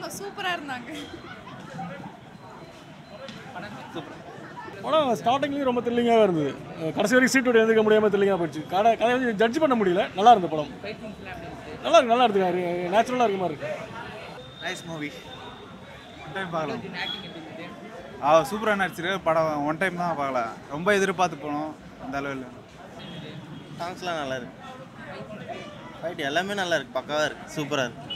ஆமா சூப்பரா இருந்தாங்க படம் ஸ்டார்டிங்லேயும் ரொம்ப த்ரில்லிங்காக இருந்தது அஹ் கடைசி வரைக்கும் சீட்டோட எழுந்திருக்க முடியாமல் த்ரில்லிங்காக போயிடுச்சு கதை கதையை வந்து ஜட்ஜ் பண்ண முடியல நல்லா இருந்த படம் நல்லா இருக்கு நல்லா இருக்கு நேச்சுரலாக இருக்க மாதிரி இருக்கு நைஸ் மூவி ஒன் டைம் பார்க்கலாம் ஆ சூப்பராக நடிச்சிருக்கு படம் ஒன் டைம் தான் பார்க்கலாம் ரொம்ப எதிர்பார்த்து போனோம் அந்த அளவில் சாங்ஸ்லாம் நல்லா இருக்கு ஃபைட் எல்லாமே நல்லா இருக்கு பக்காவாக இருக்கு சூப்பராக இருக்கு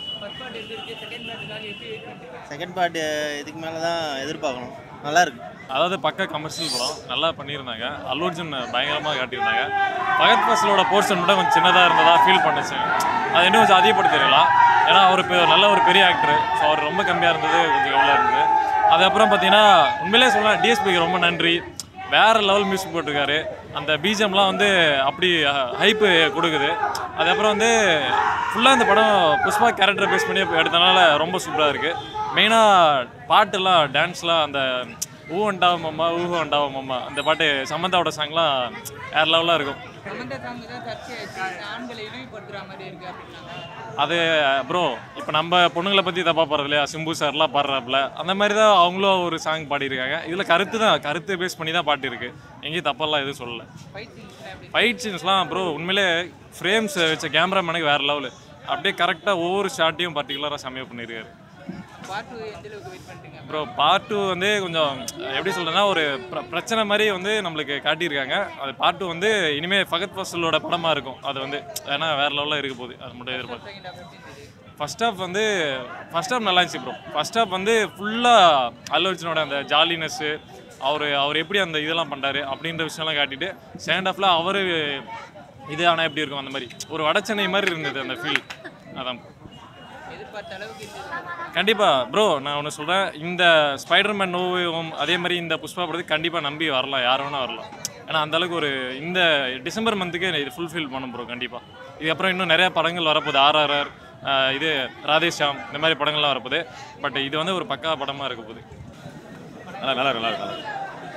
செகண்ட் பார்ட் இதுக்கு மேலே தான் எதிர்பார்க்கணும் நல்லா இருக்கு அதாவது பக்க கமர்ஷியல் படம் நல்லா பண்ணியிருந்தாங்க அல்லு அர்ஜுன் பயங்கரமாக காட்டியிருந்தாங்க பகத் ஃபசலோட போர்ஷன் மட்டும் கொஞ்சம் சின்னதாக இருந்ததா ஃபீல் பண்ணுச்சு அது இன்னும் கொஞ்சம் அதிகப்படுத்திருக்கலாம் ஏன்னா அவர் இப்போ நல்ல ஒரு பெரிய ஆக்டர் ஸோ அவர் ரொம்ப கம்மியாக இருந்தது கொஞ்சம் எவ்வளோ இருந்தது அதுக்கப்புறம் பார்த்தீங்கன்னா உண்மையிலே சொல்லலாம் டிஎஸ்பிக்கு ரொம்ப நன்றி வேற லெவல் மியூசிக் போட்டிருக்காரு அந்த பிஜிஎம்லாம் வந்து அப்படி ஹைப்பு கொடுக்குது அதுக்கப்புறம் வந்து ஃபுல்லாக இந்த படம் புஷ்பா கேரக்டரை பேஸ் பண்ணி எடுத்தனால ரொம்ப சூப்பராக இருக்குது மெயினாக பாட்டுலாம் டான்ஸ்லாம் அந்த ஊ அண்டாவ மம்மா ஊஹோ அண்டாவ மம்மா அந்த பாட்டு சமந்தாவோட சாங்லாம் வேற லெவலாக இருக்கும் சமந்த சாங் தான் சர்ச்சையாச்சு ஆண்களை இழிவுபடுத்துற மாதிரி இருக்கு அப்படின்னாங்க அது ப்ரோ இப்போ நம்ம பொண்ணுங்களை பற்றி தப்பாக பாடுறது இல்லையா சிம்பு சார்லாம் பாடுறாப்புல அந்த மாதிரி தான் அவங்களும் ஒரு சாங் பாடியிருக்காங்க இதில் கருத்து தான் கருத்து பேஸ் பண்ணி தான் பாட்டிருக்கு எங்கேயும் தப்பெல்லாம் எதுவும் சொல்லலை ஃபைட் சீன்ஸ்லாம் எப்படி ஃபைட் சீன்ஸ்லாம் ப்ரோ உண்மையிலே ஃப்ரேம்ஸ் வச்ச கேமராமேனுக்கு வேறு லெவலு அப்படியே கரெக்டாக ஒவ்வொரு ஷாட்டையும் பர்டிகுலராக செம்மையாக பண்ணியிருக்காரு பார்ட் டூ எந்த அளவுக்கு வெயிட் பண்ணுறீங்க ப்ரோ பார்ட் டூ வந்து கொஞ்சம் எப்படி சொல்கிறேன்னா ஒரு பிர- பிரச்சனை மாதிரி வந்து நம்மளுக்கு காட்டியிருக்காங்க அது பார்ட் டூ வந்து இனிமேல் ஃபகத் ஃபசலோட படமாக இருக்கும் அது வந்து ஏன்னா வேறு லெவலில் இருக்க போகுது அது மட்டும் எதிர்பார்த்து செகண்ட் ஹாஃப் எப்படி இருந்தது ஃபர்ஸ்ட் ஹாஃப் வந்து ஃபர்ஸ்ட் ஹாஃப் நல்லா இருந்துச்சு ப்ரோ ஃபர்ஸ்ட் ஹாஃப் வந்து ஃபுல்லாக அல்லு அர்ஜுனோட அந்த ஜாலினஸ்ஸு அவர் அவர் எப்படி அந்த இதெல்லாம் பண்ணுறாரு அப்படின்ற விஷயம்லாம் காட்டிட்டு செகண்ட் ஹாஃபில் அவர் இது ஆனால் எப்படி இருக்கும் அந்த மாதிரி ஒரு வடச்சென்னை மாதிரி இருந்தது அந்த ஃபீல் அதான் எதிர்பார்த்த அளவுக்கு இருந்தது கண்டிப்பாக ப்ரோ நான் ஒன்று சொல்கிறேன் இந்த ஸ்பைடர்மேன் நோவும் அதே மாதிரி இந்த புஷ்பா படத்துக்கு கண்டிப்பாக நம்பி வரலாம் யார் வேணால் வரலாம் ஏன்னா அந்த அளவுக்கு ஒரு இந்த டிசம்பர் மந்த்துக்கு இது ஃபுல்ஃபில் பண்ணும் ப்ரோ கண்டிப்பாக இதுக்கப்புறம் இன்னும் நிறைய படங்கள் வரப்போகுது ஆர்ஆர்ஆர் இது ராதேஷாம் இந்த மாதிரி படங்கள்லாம் வரப்போகுது பட் இது வந்து ஒரு பக்கா படமாக இருக்க போகுது நல்லா நல்லா இருக்கு, நல்லா இருக்கு, நல்லா இருக்கு.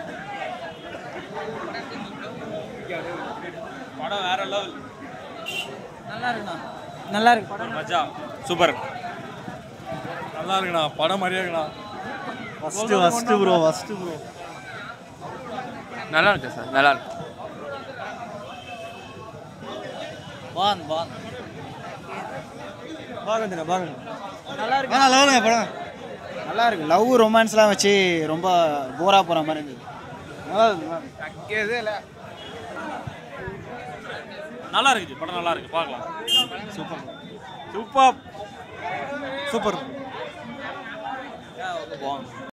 படம் வேற லெவல் நல்லா இருக்குண்ணா நல்லா இருக்கு படம் மஜா சூப்பர் நல்லா இருக்குண்ணா படம் மாதிரியே இருக்குண்ணா first first bro first bro நல்லா இருக்கு சார் நல்லா இருக்கு பான் பான் பாருங்க பாருங்க நல்லா இருக்கு நல்லா இருக்கு படம் நல்லா இருக்கு லவ் ரொமான்ஸ்லாம் வச்சு ரொம்ப போராக போகிற மாதிரி இருந்தது நல்லா இருக்கு நல்லா இருக்குது படம் நல்லா இருக்கு பார்க்கலாம் சூப்பர் சூப்பர் சூப்பர்